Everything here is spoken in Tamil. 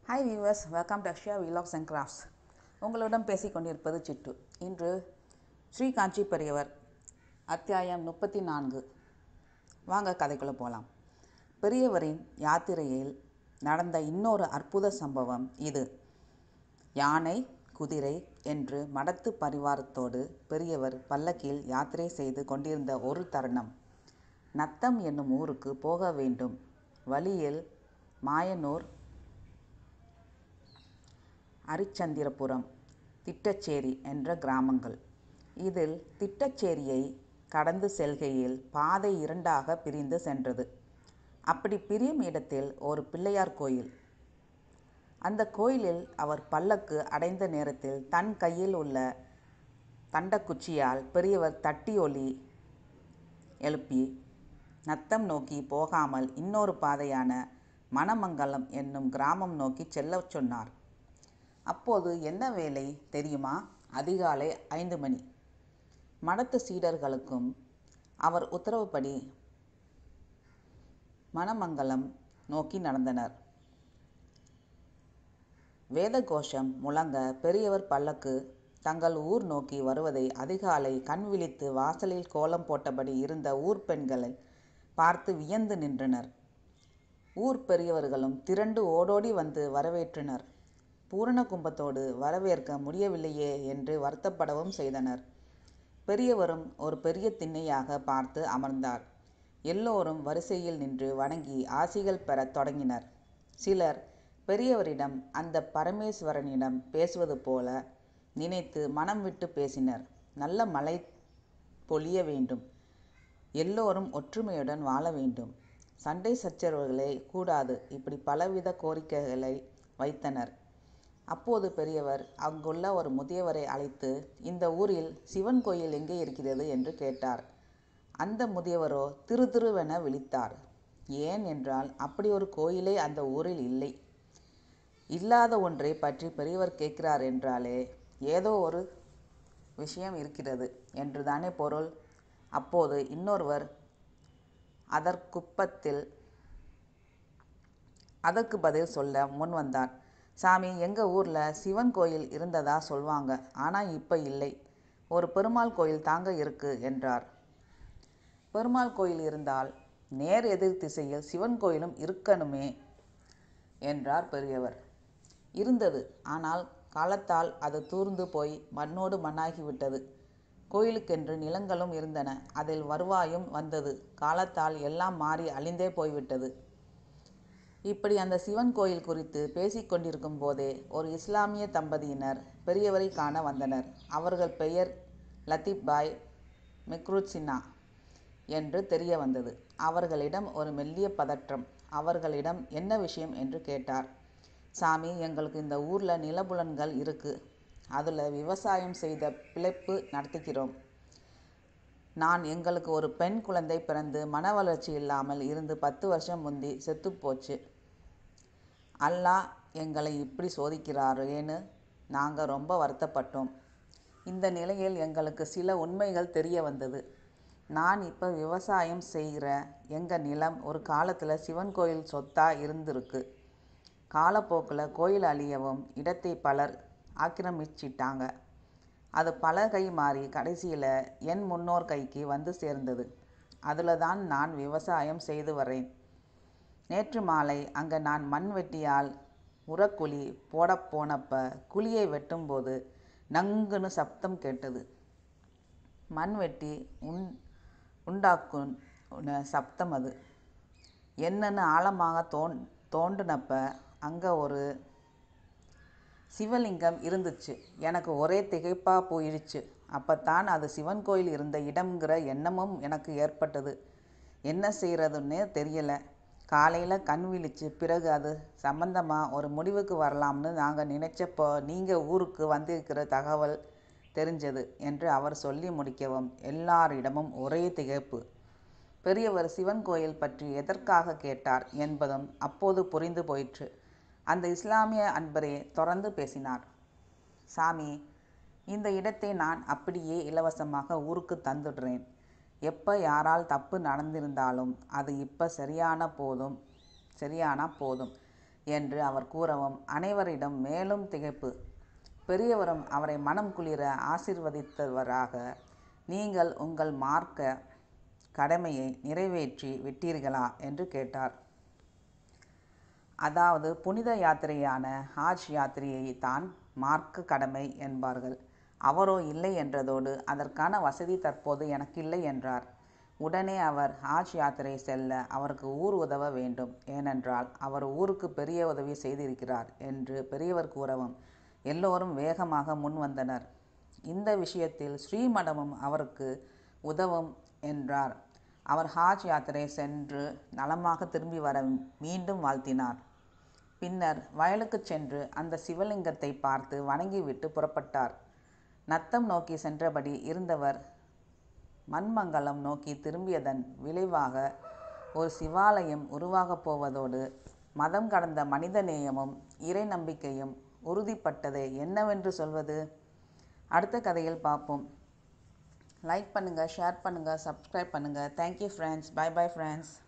hi viewers welcome to Akshaya vlogs and crafts உங்களுடன் பேசிக் கொண்டிருப்பது சிட்டு இன்று ஸ்ரீ காஞ்சி பெரியவர் அத்தியாயம் முப்பத்தி நான்கு வாங்க கதைக்குள்ளே போகலாம் பெரியவரின் யாத்திரையில் நடந்த இன்னொரு அற்புத சம்பவம் இது யானை குதிரை என்று மடத்து பரிவாரத்தோடு பெரியவர் பல்லக்கில் யாத்திரை செய்து கொண்டிருந்த ஒரு தருணம் நத்தம் என்னும் ஊருக்கு போக வேண்டும் வழியில் மாயனூர் அரிச்சந்திரபுரம் திட்டச்சேரி என்ற கிராமங்கள் இதில் திட்டச்சேரியை கடந்து செல்கையில் பாதை இரண்டாக பிரிந்து சென்றது அப்படி பிரியும் இடத்தில் ஒரு பிள்ளையார் கோயில் அந்த கோயிலில் அவர் பல்லக்கு அடைந்த நேரத்தில் தன் கையில் உள்ள தண்டக்குச்சியால் பெரியவர் தட்டி ஒலி எழுப்பி நத்தம் நோக்கி போகாமல் இன்னொரு பாதையான மணமங்கலம் என்னும் கிராமம் நோக்கி செல்லச் சொன்னார் அப்போது என்ன வேலை தெரியுமா அதிகாலை ஐந்து மணி மடத்து சீடர்களுக்கும் அவர் உத்தரவுப்படி மணமங்கலம் நோக்கி நடந்தனர் வேத கோஷம் முழங்க பெரியவர் பல்லக்கு தங்கள் ஊர் நோக்கி வருவதை அதிகாலை கண் விழித்து வாசலில் கோலம் போட்டபடி இருந்த ஊர் பெண்களை பார்த்து வியந்து நின்றனர் ஊர் பெரியவர்களும் திரண்டு ஓடோடி வந்து வரவேற்றனர் பூரண கும்பத்தோடு வரவேற்க முடியவில்லையே என்று வருத்தப்படவும் செய்தனர் பெரியவரும் ஒரு பெரிய திண்ணையாக பார்த்து அமர்ந்தார் எல்லோரும் வரிசையில் நின்று வணங்கி ஆசிகள் பெறத் தொடங்கினர் சிலர் பெரியவரிடம் அந்த பரமேஸ்வரனிடம் பேசுவது போல நினைத்து மனம் விட்டு பேசினர் நல்ல மழை பொழிய வேண்டும் எல்லோரும் ஒற்றுமையுடன் வாழ வேண்டும் சண்டை சச்சரவுகளே கூடாது இப்படி பலவித கோரிக்கைகளை வைத்தனர் அப்போது பெரியவர் அங்குள்ள ஒரு முதியவரை அழைத்து இந்த ஊரில் சிவன் கோயில் எங்கே இருக்கிறது என்று கேட்டார் அந்த முதியவரோ திரு திருவென விழித்தார் ஏன் என்றால் அப்படி ஒரு கோயிலே அந்த ஊரில் இல்லை இல்லாத ஒன்றை பற்றி பெரியவர் கேட்கிறார் என்றாலே ஏதோ ஒரு விஷயம் இருக்கிறது என்றுதானே பொருள் அப்போது இன்னொருவர் அதற்குப்பத்தில் அதற்கு பதில் சொல்ல முன் வந்தார் சாமி எங்கள் ஊரில் சிவன் கோயில் இருந்ததா சொல்வாங்க ஆனால் இப்போ இல்லை ஒரு பெருமாள் கோயில் தாங்க இருக்கு என்றார் பெருமாள் கோயில் இருந்தால் நேர் எதிர் திசையில் சிவன் கோயிலும் இருக்கணுமே என்றார் பெரியவர் இருந்தது ஆனால் காலத்தால் அது தூர்ந்து போய் மண்ணோடு மண்ணாகிவிட்டது கோயிலுக்கென்று நிலங்களும் இருந்தன அதில் வருவாயும் வந்தது காலத்தால் எல்லாம் மாறி அழிந்தே போய்விட்டது இப்படி அந்த சிவன் கோயில் குறித்து பேசிக்கொண்டிருக்கும் போதே ஒரு இஸ்லாமிய தம்பதியினர் பெரியவரை காண வந்தனர் அவர்கள் பெயர் லத்தீப் பாய் மிக்ரூத் சின்னா என்று தெரிய வந்தது அவர்களிடம் ஒரு மெல்லிய பதற்றம் அவர்களிடம் என்ன விஷயம் என்று கேட்டார் சாமி எங்களுக்கு இந்த ஊரில் நிலபுலன்கள் இருக்குது அதில் விவசாயம் செய்த பிழைப்பு நடத்துகிறோம் நான் எங்களுக்கு ஒரு பெண் குழந்தை பிறந்து மன வளர்ச்சி இல்லாமல் இருந்து பத்து வருஷம் முந்தி செத்துப்போச்சு அல்லாஹ் எங்களை இப்படி சோதிக்கிறாரேன்னு நாங்கள் ரொம்ப வருத்தப்பட்டோம் இந்த நிலையில் எங்களுக்கு சில உண்மைகள் தெரிய வந்தது நான் இப்போ விவசாயம் செய்கிற எங்கள் நிலம் ஒரு காலத்தில் சிவன் கோயில் சொத்தாக இருந்திருக்கு காலப்போக்கில் கோயில் அழியவும் இடத்தை பலர் ஆக்கிரமிச்சிட்டாங்க அது பல கை மாறி கடைசியில் என் முன்னோர் கைக்கு வந்து சேர்ந்தது அதில் தான் நான் விவசாயம் செய்து வரேன் நேற்று மாலை அங்கே நான் மண் வெட்டியால் உரக்குழி போட போனப்ப குழியை வெட்டும்போது நங்குன்னு சப்தம் கேட்டது மண் வெட்டி உன் உண்டாக்கும் சப்தம் அது என்னன்னு ஆழமாக தோன் தோண்டினப்ப அங்கே ஒரு சிவலிங்கம் இருந்துச்சு எனக்கு ஒரே திகைப்பாக போயிடுச்சு அப்போத்தான் அது சிவன் கோயில் இருந்த இடம்ங்கிற எண்ணமும் எனக்கு ஏற்பட்டது என்ன செய்கிறதுன்னே தெரியலை காலையில் கண் விழிச்சு பிறகு அது சம்பந்தமாக ஒரு முடிவுக்கு வரலாம்னு நாங்கள் நினச்சப்போ நீங்கள் ஊருக்கு வந்திருக்கிற தகவல் தெரிஞ்சது என்று அவர் சொல்லி முடிக்கவும் எல்லாரிடமும் ஒரே திகைப்பு பெரியவர் சிவன் கோயில் பற்றி எதற்காக கேட்டார் என்பதும் அப்போது புரிந்து போயிற்று அந்த இஸ்லாமிய அன்பரே தொடர்ந்து பேசினார் சாமி இந்த இடத்தை நான் அப்படியே இலவசமாக ஊருக்கு தந்துடுறேன் எப்போ யாரால் தப்பு நடந்திருந்தாலும் அது இப்போ சரியான போதும் சரியானா போதும் என்று அவர் கூறவும் அனைவரிடம் மேலும் திகைப்பு பெரியவரும் அவரை மனம் குளிர ஆசிர்வதித்தவராக நீங்கள் உங்கள் மார்க்க கடமையை நிறைவேற்றி விட்டீர்களா என்று கேட்டார் அதாவது புனித யாத்திரையான ஹாஜ் யாத்திரையை தான் மார்க்க கடமை என்பார்கள் அவரோ இல்லை என்றதோடு அதற்கான வசதி தற்போது எனக்கில்லை என்றார் உடனே அவர் ஹாஜ் யாத்திரை செல்ல அவருக்கு ஊர் உதவ வேண்டும் ஏனென்றால் அவர் ஊருக்கு பெரிய உதவி செய்திருக்கிறார் என்று பெரியவர் கூறவும் எல்லோரும் வேகமாக முன் வந்தனர் இந்த விஷயத்தில் ஸ்ரீமடமும் அவருக்கு உதவும் என்றார் அவர் ஹாஜ் யாத்திரை சென்று நலமாக திரும்பி வர மீண்டும் வாழ்த்தினார் பின்னர் வயலுக்குச் சென்று அந்த சிவலிங்கத்தை பார்த்து வணங்கிவிட்டு புறப்பட்டார் நத்தம் நோக்கி சென்றபடி இருந்தவர் மண்மங்கலம் நோக்கி திரும்பியதன் விளைவாக ஒரு சிவாலயம் உருவாகப் போவதோடு மதம் கடந்த மனித நேயமும் இறை நம்பிக்கையும் உறுதிப்பட்டதை என்னவென்று சொல்வது அடுத்த கதையில் பார்ப்போம் லைக் பண்ணுங்கள் ஷேர் பண்ணுங்கள் சப்ஸ்கிரைப் பண்ணுங்கள் thank you friends bye bye friends